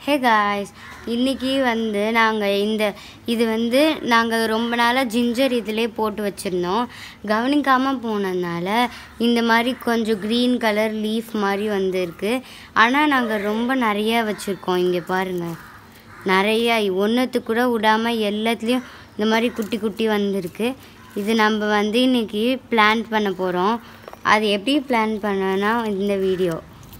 Hey guys இன்னைக்கு வந்து நாங்கள் இந்த இது வந்து நாங்கள் ரொம்ப நாளாக ஜிஞ்சர் இதிலே போட்டு வச்சுருந்தோம் கவனிக்காமல் போனதுனால இந்த மாதிரி கொஞ்சம் க்ரீன் கலர் லீஃப் மாதிரி வந்திருக்கு ஆனால் நாங்கள் ரொம்ப நிறைய வச்சுருக்கோம் இங்கே பாருங்கள் நிறைய ஒன்றுத்துக்கு கூட விடாமல் எல்லாத்துலேயும் இந்த மாதிரி குட்டி குட்டி வந்திருக்கு இது நம்ம வந்து இன்னைக்கு பிளான் பண்ண போகிறோம் அது எப்படி பிளான் பண்ணனா இந்த வீடியோ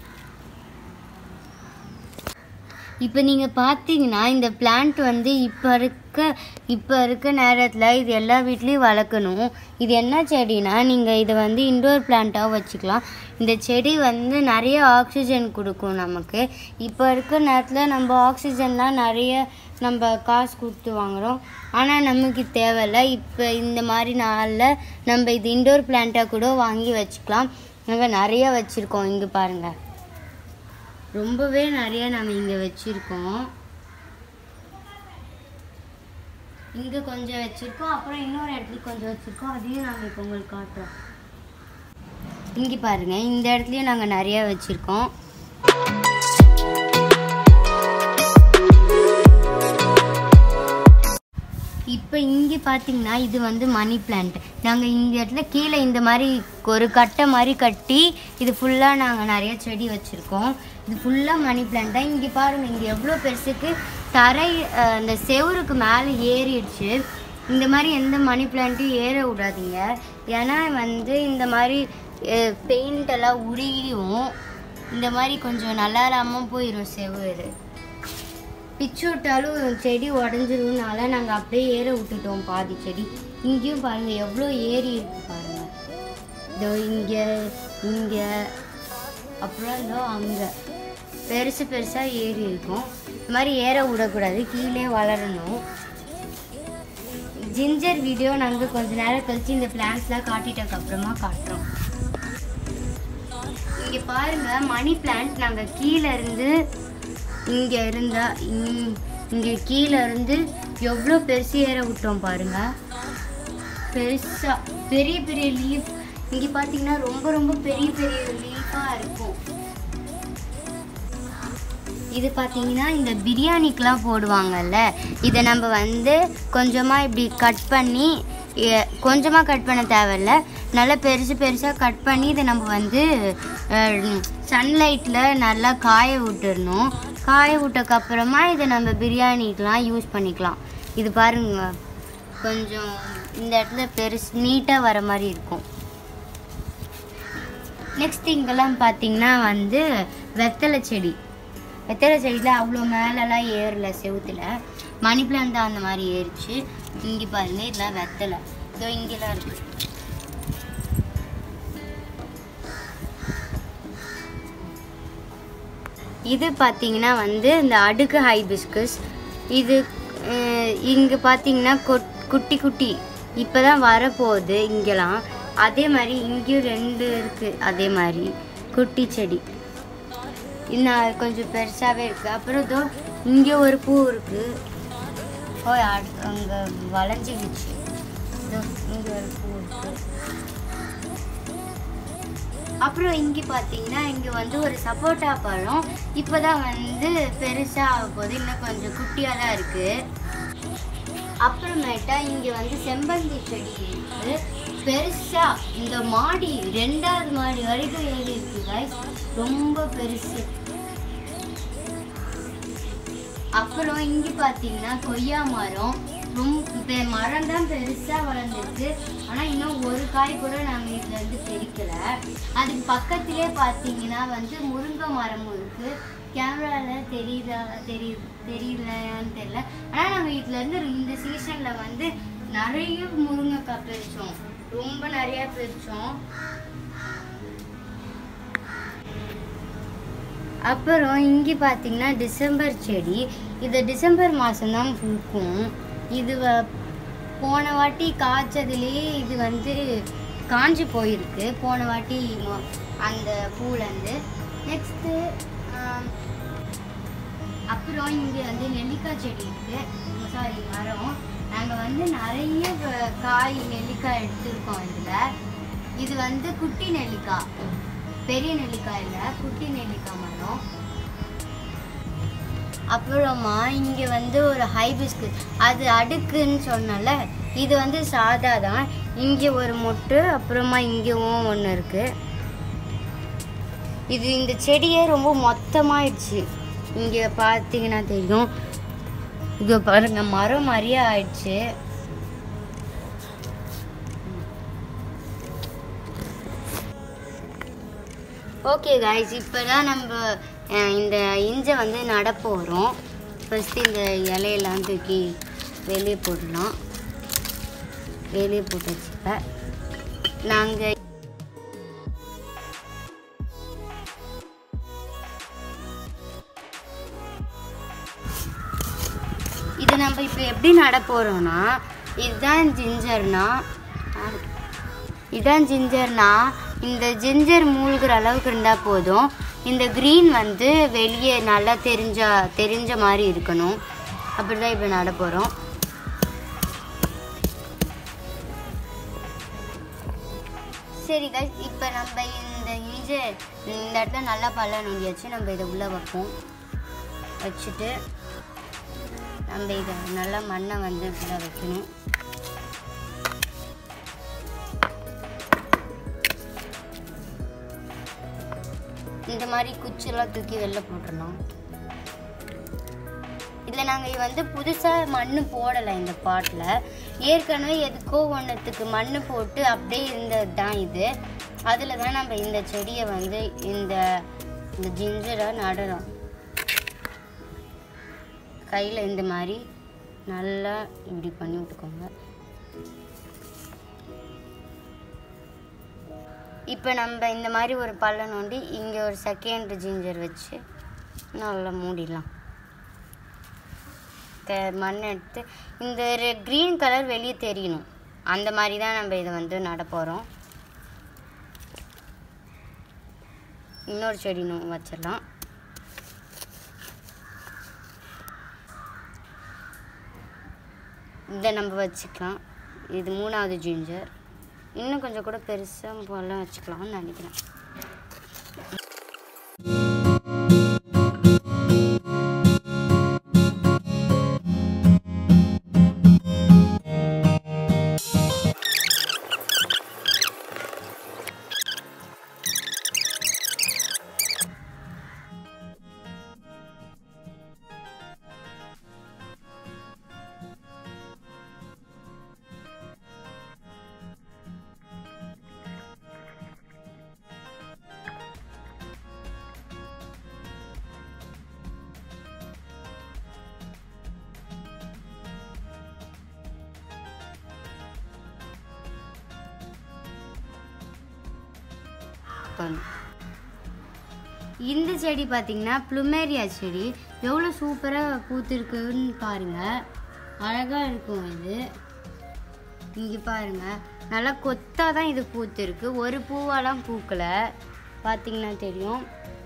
இப்போ நீங்கள் பார்த்தீங்கன்னா இந்த பிளான்ட் வந்து இப்போ இருக்க இப்போ இருக்க நேரத்தில் இது எல்லா வீட்லேயும் வளர்க்கணும் இது என்ன செடினா நீங்கள் இதை வந்து இண்டோர் பிளான்ட்டாக வச்சுக்கலாம் இந்த செடி வந்து நிறைய ஆக்சிஜன் கொடுக்கும் நமக்கு இப்போ இருக்க நேரத்தில் நம்ம ஆக்சிஜன்லாம் நிறைய நம்ம காசு கொடுத்து வாங்குகிறோம் ஆனால் நமக்கு தேவையில்ல இப்போ இந்த மாதிரி நாளில் நம்ம இது இண்டோர் பிளான்ட்டாக கூட வாங்கி வச்சுக்கலாம் நாங்கள் நிறைய வச்சுருக்கோம் இங்கே பாருங்கள் ரொம்பவே நிறைய நாங்கள் இங்கே வச்சுருக்கோம் இங்கே கொஞ்சம் வச்சுருக்கோம் அப்புறம் இன்னொரு இடத்துல கொஞ்சம் வச்சுருக்கோம் அதையும் நாங்கள் இப்போ உங்களுக்கு காட்டுறோம் இங்கே பாருங்கள் இந்த இடத்துலையும் நாங்கள் நிறைய வச்சுருக்கோம் இப்போ இங்கே பார்த்தீங்கன்னா இது வந்து மணி பிளான்ட் நாங்கள் இந்த இடத்துல கீழே இந்த மாதிரி ஒரு கட்டை மாதிரி கட்டி இது ஃபுல்லாக நாங்கள் நிறைய செடி வச்சுருக்கோம் இது ஃபுல்லாக மணி பிளான்ட் தான் இங்கே பாருங்கள் இங்கே எவ்வளோ பெருசுக்கு தரை அஹ், அந்த செவுருக்கு மேலே ஏறிடுச்சு இந்த மாதிரி எந்த மணி பிளான்ட்டும் ஏற விடாதீங்க ஏன்னா வந்து இந்த மாதிரி பெயிண்ட் எல்லாம் உருகியும் இந்த மாதிரி கொஞ்சம் நல்லா இல்லாமல் போயிடும் செவுரு பிச்சு விட்டாலும் செடி உடஞ்சிரும்னால நாங்கள் அப்படியே ஏற விட்டுட்டோம் பாதி செடி இங்கேயும் பாருங்கள் எவ்வளோ ஏறி இருக்கு பாருங்கள் இதோ இங்கே இங்கே அப்புறம் இதோ அங்கே பெருசு பெருசாக ஏறி இருக்கும் இந்த மாதிரி ஏற விடக்கூடாது கீழே வளரணும் ஜிஞ்சர் வீடியோ நாங்கள் கொஞ்ச நேரம் கழிச்சு இந்த பிளான்ஸ்லாம் காட்டிட்டதுக்கு அப்புறமா காட்டுறோம் இங்கே பாருங்க மணி பிளான்ட் நாங்கள் கீழே இருந்து இங்கே இருந்தா இங்- இங்கே கீழே இருந்து எவ்வளோ பெருசு ஏற விட்டோம் பாருங்க பெருசா பெரிய பெரிய லீஃப் இங்கே பார்த்தீங்கன்னா ரொம்ப ரொம்ப பெரிய பெரிய லீஃபாக இருக்கும் இது பார்த்தீங்கன்னா இந்த பிரியாணிக்கெலாம் போடுவாங்கல்ல இதை நம்ம வந்து கொஞ்சமாக இப்படி கட் பண்ணி கொஞ்சமாக கட் பண்ண தேவையில்ல நல்லா பெருசு பெருசாக கட் பண்ணி இதை நம்ம வந்து சன்லைட்டில் நல்லா காய விட்டுறணும் காய விட்டதுக்கு அப்புறமா இதை நம்ம பிரியாணிக்கெலாம் யூஸ் பண்ணிக்கலாம் இது பாருங்க கொஞ்சம் இந்த இடத்துல பெருசு நீட்டாக வர மாதிரி இருக்கும் நெக்ஸ்ட் இங்கெல்லாம் பார்த்தீங்கன்னா வந்து வெத்தலை செடி வெத்தலை செடியில் அவ்வளோ மேலெல்லாம் ஏறல செவுத்துல மணி பிளான் தான் அந்த மாதிரி ஏறிச்சு இங்கே பாருங்க இதெல்லாம் வெத்தலை இதோ இங்கெல்லாம் இருக்கு இது பார்த்தீங்கன்னா வந்து இந்த அடுக்கு ஹைபிஸ்கஸ் இது இங்கே பார்த்தீங்கன்னா கொட் குட்டி குட்டி இப்போ தான் வரப்போகுது இங்கெல்லாம் அதே மாதிரி இங்கேயும் ரெண்டு இருக்குது அதே மாதிரி குட்டி செடி இன்னும் கொஞ்சம் பெருசாகவே இருக்குது அப்புறம் இதோ இங்கே ஒரு பூ இருக்குது ஓ அங்கே வளைஞ்சிக்கிச்சு இதோ இங்கே ஒரு பூ இருக்குது அப்புறம் இங்கே பார்த்தீங்கன்னா இங்கே வந்து ஒரு சப்போட்டா பழம் இப்போ தான் வந்து பெருசாக ஆக போகுது இன்னும் கொஞ்சம் குட்டியாக தான் இருக்குது அப்புறமேட்டா இங்கே வந்து செம்பருத்தி செடி இருக்குது பெருசாக இந்த மாடி ரெண்டாவது மாடி வரைக்கும் ஏறி இருக்கு guys. ரொம்ப பெருசு அப்புறம் இங்கே பார்த்தீங்கன்னா கொய்யா மரம் ரொம்ப இப்போ மரம் தான் பெருசாக வளர்ந்துருக்கு ஆனால் இன்னும் ஒரு காய் கூட நாங்கள் இதில் இருந்து பெருக்கல அதுக்கு பக்கத்திலே பார்த்தீங்கன்னா வந்து முருங்கை மரமும் இருக்குது கேமராவில் தெரியுதா தெரிய தெரியலையான்னு தெரியல ஆனால் நாங்கள் இதில் இருந்து இந்த சீசனில் வந்து நிறைய முருங்கைக்காய் பறிச்சோம் ரொம்ப நிறையா பறிச்சோம் அப்புறம் இங்கே பார்த்தீங்கன்னா டிசம்பர் செடி இது டிசம்பர் மாதம்தான் பூக்கும் இது வ- போன வாட்டி காய்ச்சதுலேயே இது வந்து காஞ்சி போயிருக்கு போன வாட்டி மொ- அந்த பூலேருந்து நெக்ஸ்ட்டு அப்புறம் இங்கே வந்து நெல்லிக்காய் செடி இருக்குது சாரி மரம் நாங்கள் வந்து நிறைய வ- காய் நெல்லிக்காய் எடுத்திருக்கோம் இதில் இது வந்து குட்டி நெல்லிக்காய் பெரிய நெல்லிக்காய் இல்லை குட்டி நெல்லிக்காய் மரம் அப்புறமா இங்கே வந்து ஒரு ஹைபிஸ்கஸ் அது அடுக்குன்னு சொன்னல இது வந்து சாதா தான் இங்கே ஒரு மொட்டு அப்புறமா இங்கேவும் ஒன்று இருக்குது இது இந்த செடியே ரொம்ப மொத்தமாயிடுச்சு இங்கே பார்த்தீங்கன்னா தெரியும் இங்கே பாருங்க மரம் மாதிரியே ஆயிடுச்சு ஓகே காய்ஸ் இப்போ தான் நம்ம அஹ், இந்த இஞ்சை வந்து நட போகிறோம் ஃபஸ்ட்டு இந்த இலையெல்லாம் தூக்கி வெளியே போடலாம் வெளியே போட்டு வச்சுப்பேன் நாங்கள் இது நம்ம இப்போ எப்படி நட போகிறோம்னா இதுதான் ஜிஞ்சர்னா இதான் ஜிஞ்சர்னா இந்த ஜிஞ்சர் மூழ்கிற அளவுக்கு இருந்தால் போதும் இந்த க்ரீன் வந்து வெளியே நல்லா தெரிஞ்ச தெரிஞ்ச மாதிரி இருக்கணும் அப்படி தான் இப்போ நட போகிறோம் சரி guys இப்போ நம்ம இந்த இஞ்சி இந்த இடத்துல நல்லா பல்ல நோண்டியாச்சு நம்ம இதை உள்ளே வைப்போம் வச்சுட்டு நம்ம இதை நல்லா மண்ணை வந்து உள்ளே வைக்கணும் இந்த மாதிரி குச்செல்லாம் தூக்கி வெளில போட்டுடலாம் இதில் நாங்கள் வந்து புதுசாக மண் போடலை இந்த பாட்டில் ஏற்கனவே எதுக்கோ ஒன்றுத்துக்கு மண் போட்டு அப்படியே இருந்தது தான் இது அதில் தான் நம்ம இந்த செடியை வந்து இந்த இந்த ஜிஞ்சரை நடுறோம் கையில் இந்த மாதிரி நல்லா இப்படி பண்ணி விட்டுக்கோங்க இப்போ நம்ம இந்த மாதிரி ஒரு பள்ளம் நோண்டி இங்கே ஒரு செகண்ட் ஜிஞ்சர் வச்சு நல்லா மூடிடலாம் க- மண் எடுத்து இந்த க்ரீன் கலர் வெளியே தெரியணும் அந்த மாதிரி தான் நம்ம இதை வந்து நட போகிறோம் இன்னொரு செடி நோ வச்சிடலாம் இதை நம்ம வச்சுக்கலாம் இது மூணாவது ஜிஞ்சர் இன்னும் கொஞ்சம் கூட பெருசாக போல வச்சுக்கலாம்னு நினைக்கிறேன் பண்ணு. இந்த செடி பார்த்தீங்கன்னா ப்ளூமேரியா செடி எவ்வளோ சூப்பராக பூத்திருக்குன்னு பாருங்க அழகாக இருக்கும் இது இங்கே பாருங்க நல்லா கொத்தா தான் இது பூத்திருக்கு ஒரு பூவாலாம் பூக்கலை பார்த்தீங்கன்னா தெரியும்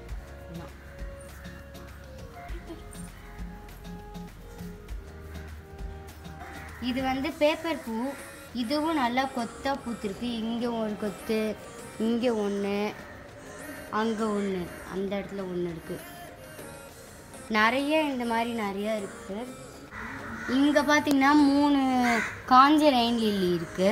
இது வந்து பேப்பர் பூ இதுவும் நல்லா கொத்தா பூத்திருக்கு இங்கே ஒரு கொத்து இங்கே ஒன்று அங்கே ஒன்று அந்த இடத்துல ஒன்று இருக்குது நிறைய இந்த மாதிரி நிறைய இருக்குது இங்கே பார்த்தீங்கன்னா மூணு காஞ்ச ரெயின் லில்லி இருக்குது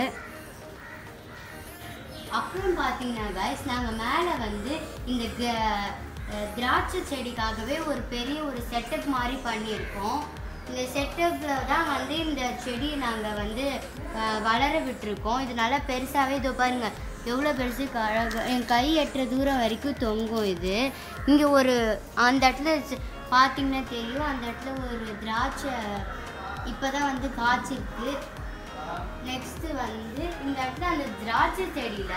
அப்புறம் பார்த்தீங்கன்னா கைஸ் நாங்கள் மேலே வந்து இந்த க- அஹ் திராட்சை செடிக்காகவே ஒரு பெரிய ஒரு செட்டப் மாதிரி பண்ணியிருக்கோம் இந்த செட்டப்பில் தான் வந்து இந்த செடி நாங்கள் வந்து அஹ், வளர விட்டுருக்கோம் இது நல்லா பெருசாகவே இதோ பாருங்க எவ்வளோ பெருசு அழகு என் கை எட்டுற தூரம் வரைக்கும் தொங்கும் இது இங்கே ஒரு அந்த இடத்துல சி- பார்த்தீங்கன்னா தெரியும் அந்த இடத்துல ஒரு திராட்சை இப்போ தான் வந்து காய்ச்சிருக்கு நெக்ஸ்ட் வந்து இந்த இடத்துல அந்த திராட்சை செடியில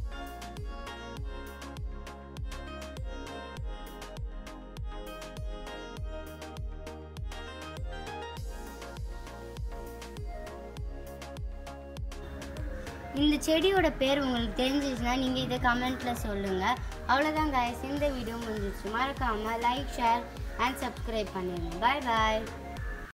இந்த செடியோட பேர் உங்களுக்கு தெரிஞ்சிச்சுன்னா நீங்கள் இதை கமெண்ட்டில் சொல்லுங்கள் அவ்வளோதான் guys இந்த வீடியோ முடிஞ்சிச்சு மறக்காமல் லைக் ஷேர் அண்ட் சப்ஸ்கிரைப் பண்ணிடுங்க பாய் பாய்